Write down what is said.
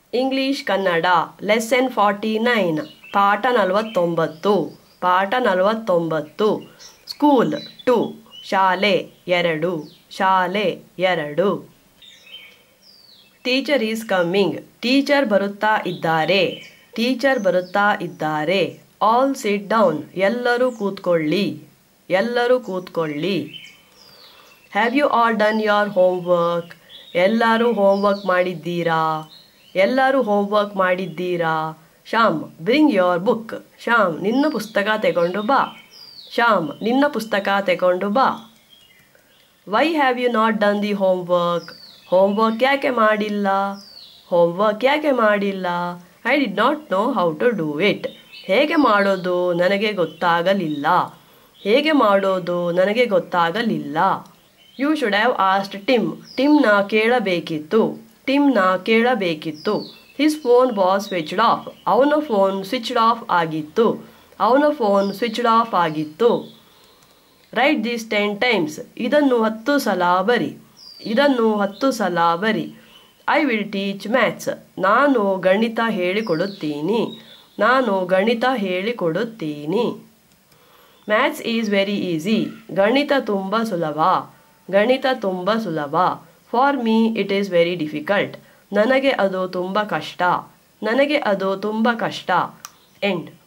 English Kannada lesson forty nine ಪಾಠ ನಲವತ್ತೊಂಬತ್ತು ಪಾಠ ನಲವತ್ತೊಂಬತ್ತು ಸ್ಕೂಲ್ ಟು ಶಾಲೆ ಎರಡು ಶಾಲೆ ಎರಡು ಟೀಚರ್ ಈಸ್ ಕಮ್ಮಿಂಗ್ ಟೀಚರ್ ಬರುತ್ತಾ ಇದ್ದಾರೆ ಟೀಚರ್ ಬರುತ್ತಾ ಇದ್ದಾರೆ ಆಲ್ ಸಿಟ್ ಡೌನ್ ಎಲ್ಲರೂ ಕೂತ್ಕೊಳ್ಳಿ ಎಲ್ಲರೂ ಕೂತ್ಕೊಳ್ಳಿ have you all done your homework ಎಲ್ಲರೂ ಹೋಮ್ವರ್ಕ್ ಮಾಡಿದ್ದೀರಾ ಎಲ್ಲರೂ ಹೋಮ್ವರ್ಕ್ ಮಾಡಿದ್ದೀರಾ Shyam bring your book Shyam ನಿನ್ನ ಪುಸ್ತಕ ತೆಗೊಂಡು ಬಾ ಶ್ಯಾಮ್ ನಿನ್ನ ಪುಸ್ತಕ ತೆಗೊಂಡು ಬಾ why have you not done the homework homework ಯಾಕೆ ಮಾಡಿಲ್ಲ ಹೋಮ್ವರ್ಕ್ ಯಾಕೆ ಮಾಡಿಲ್ಲ I did not know how to do it ಹೇಗೆ ಮಾಡೋದು ನನಗೆ ಗೊತ್ತಾಗಲಿಲ್ಲ ಹೇಗೆ ಮಾಡೋದು ನನಗೆ ಗೊತ್ತಾಗಲಿಲ್ಲ you should have asked Tim ಟಿಮ್ನ ಕೇಳಬೇಕಿತ್ತು ಟಿಮ್ನ ಕೇಳಬೇಕಿತ್ತು his phone was switched off ಅವನ ಫೋನ್ ಸ್ವಿಚ್ಡ್ ಆಫ್ ಆಗಿತ್ತು ಅವನ ಫೋನ್ ಸ್ವಿಚ್ಡ್ ಆಫ್ ಆಗಿತ್ತು ರೈಟ್ ದಿಸ್ ಟೆನ್ ಟೈಮ್ಸ್ ಇದನ್ನು ಹತ್ತು ಸಲ ಬರಿ ಇದನ್ನು ಹತ್ತು ಸಲ ಬರಿ ಐ ವಿಲ್ ಟೀಚ್ ಮ್ಯಾಥ್ಸ್ ನಾನು ಗಣಿತ ಹೇಳಿಕೊಡುತ್ತೀನಿ ನಾನು ಗಣಿತ ಹೇಳಿಕೊಡುತ್ತೀನಿ ಮ್ಯಾಥ್ಸ್ ಈಸ್ ವೆರಿ ಈಸಿ ಗಣಿತ ತುಂಬ ಸುಲಭ ಗಣಿತ ತುಂಬ ಸುಲಭ for me it is very difficult ನನಗೆ ಅದು ತುಂಬ ಕಷ್ಟ ನನಗೆ ಅದು ತುಂಬ ಕಷ್ಟ ಎಂಡ್